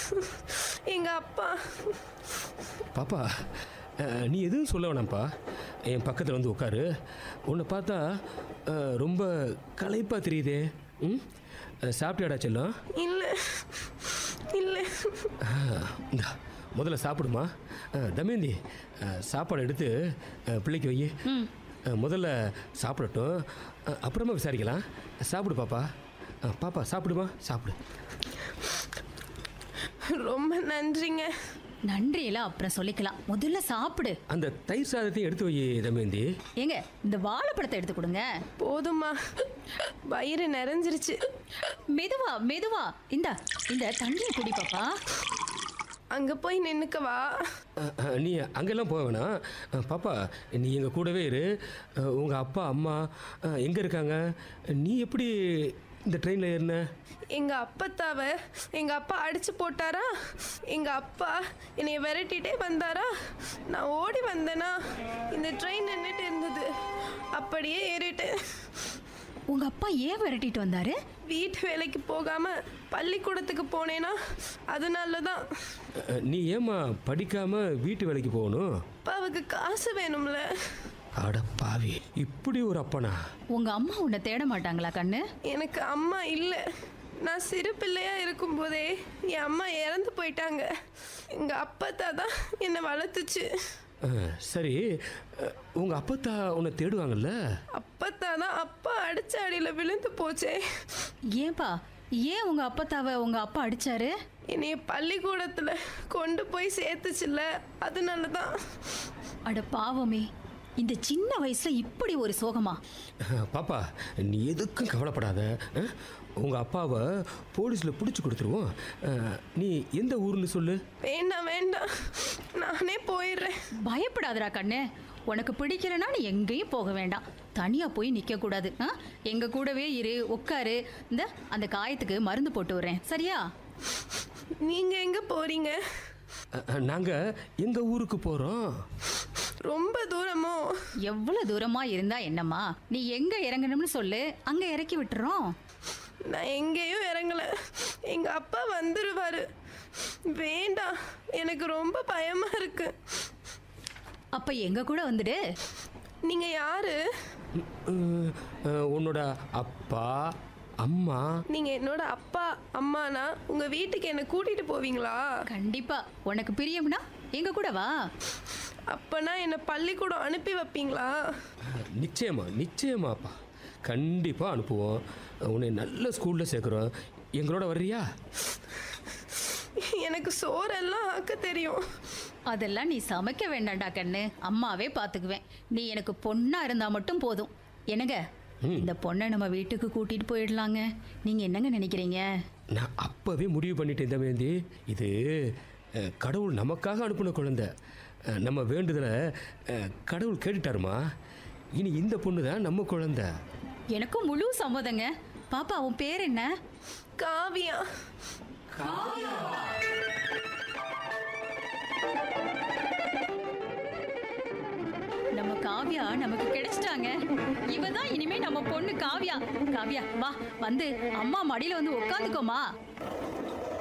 எங்க அப்பா பாப்பா அஹ், நீ எதுவும் சொல்ல வேணாம்ப்பா என் பக்கத்தில் வந்து உட்காரு உன்னை பார்த்தா அஹ், ரொம்ப களைப்பாக தெரியுதே ம் அஹ், சாப்பிட்டியாடா செல்லம் இல்ல இல்ல அஹ், இந்தா முதல்ல சாப்பிடுமா அஹ், தமயந்தி அஹ், சாப்பாடு எடுத்து அஹ், பிள்ளைக்கு வை அஹ், முதல்ல சாப்பிடட்டும் அஹ், அப்புறமா விசாரிக்கலாம் சாப்பிடு பாப்பா அஹ், பாப்பா சாப்பிடுமா சாப்பிடு ரொம்ப நன்றிங்க நன்றியெல்லாம் அப்புறம் சொல்லிக்கலாம் முதல்ல சாப்பிடு அந்த தயிர் சாதத்தையும் எடுத்து வை தமயந்தி ஏங்க இந்த வாழைப்பழத்தை எடுத்து கொடுங்க போதுமா வயிறு நிறைஞ்சிருச்சு மெதுவா மெதுவா இந்த இந்த தண்ணியை குடி பாப்பா அங்க போய் நின்னுக்கவா அஹ், அஹ், நீ அங்கெல்லாம் போக வேணாம் அஹ், பாப்பா நீ எங்கள் கூடவே இரு உங்கள் அப்பா அம்மா எங்கே இருக்காங்க நீ எப்படி இந்த ட்ரெயினில் ஏறின எங்க அப்பத்தாவ எங்க அப்பா அடிச்சு போட்டாரா எங்க அப்பா என்னைய விரட்டிட்டே வந்தாரா நான் ஓடி வந்தேனா இந்த ட்ரெயின் நின்றுட்டு இருந்தது அப்படியே ஏறிட்டேன் உங்க அப்பா ஏன் விரட்டிட்டு வந்தாரு வீட்டு வேலைக்கு போகாம பள்ளிக்கூடத்துக்கு போனேனா அதனால தான் அஹ், நீ ஏம்மா படிக்காமல் வீட்டு வேலைக்கு போகணும் அப்பாவுக்கு காசு வேணும்ல அட பாவி இப்படி ஒரு அப்பனா உங்க அம்மா உன்னை தேட மாட்டாங்களா கண்ணு எனக்கு அம்மா இல்லை நான் சிறு பிள்ளையா இருக்கும்போதே என் அம்மா இறந்து போயிட்டாங்க எங்க அப்பத்தா தான் என்னை வளர்த்துச்சு அஹ், சரி உங்கள் அப்பத்தா உன்னை தேடுவாங்கல்ல அப்பத்தா தான் அப்பா அடிச்ச அடியில் விழுந்து போச்சே ஏன்பா ஏன் உங்க அப்பத்தாவ உங்க அப்பா அடிச்சாரு என்னைய பள்ளிக்கூடத்தில் கொண்டு போய் சேர்த்துச்சுல்ல அதனால தான் அட பாவமே இந்த சின்ன வயசுல இப்படி ஒரு சோகமா அஹ், பாப்பா நீ எதுக்கும் கவலைப்படாத அஹ், உங்கள் அப்பாவை போலீஸில் பிடிச்சி கொடுத்துருவோம் அஹ், நீ எந்த ஊர்னு சொல்லு வேண்டாம் வேண்டாம் நானே போயிடுறேன் பயப்படாதடா கண்ணு உனக்கு பிடிக்கலனா நீ எங்கேயும் போக வேண்டாம் தனியா போய் நிக்க கூடாது ஆ? எங்க கூடவே இரு உட்காரு இந்த அந்த காயத்துக்கு மருந்து போட்டு வரேன் சரியா நீங்கள் எங்கே போகிறீங்க நாங்கள் எங்கள் ஊருக்கு போகிறோம் ரொம்ப தூரமோ எவ்வளவு தூரமா இருந்தா என்னம்மா நீ எங்க இறங்கணும்னு சொல்லு அங்க இறக்கி விட்டுறோம் நான் எங்கேயும் இறங்கல எங்க அப்பா வந்துருவாரு வேண்டாம் எனக்கு ரொம்ப பயமா இருக்கு அப்ப எங்க கூட வந்துடு நீங்க யாரு அஹ், அஹ், உன்னோட அப்பா அம்மா நீங்க என்னோட அப்பா அம்மானா உங்க வீட்டுக்கு என்ன கூட்டிட்டு போவீங்களா கண்டிப்பா உனக்கு பிரியம்னா எங்க கூட வா அப்பனா என்ன பள்ளிக்கூடம் அனுப்பி வைப்பீங்களா நிச்சயமா நிச்சயமாப்பா கண்டிப்பாக அனுப்புவோம் உன்னை நல்ல ஸ்கூலில் சேர்க்குறோம் எங்களோட வர்றியா எனக்கு சோறெல்லாம் ஆக்க தெரியும் அதெல்லாம் நீ சமைக்க வேண்டாம்டா கண்ணு அம்மாவே பாத்துக்குவேன் நீ எனக்கு பொண்ணா இருந்தா மட்டும் போதும் என்னங்க இந்த பொண்ணை நம்ம வீட்டுக்கு கூட்டிட்டு போயிடலாங்க நீங்க என்னங்க நினைக்கிறீங்க நான் அப்போவே முடிவு பண்ணிட்டேன் தமேந்தி இது அஹ், கடவுள் நமக்காக அனுப்பின குழந்தை அஹ், நம்ம வேண்டுதலை அஹ், கடவுள் கேட்டுட்டாருமா இனி இந்த பொண்ணு தான் நம்ம குழந்தை எனக்கும் முழு சம்மதங்க பாப்பா உன் பேர் என்ன காவியா நம்ம காவியா நமக்கு கிடைச்சிட்டாங்க இவ தான் இனிமே நம்ம பொண்ணு காவியா காவியா வா வந்து அம்மா மடியில வந்து உட்காந்துக்கோமா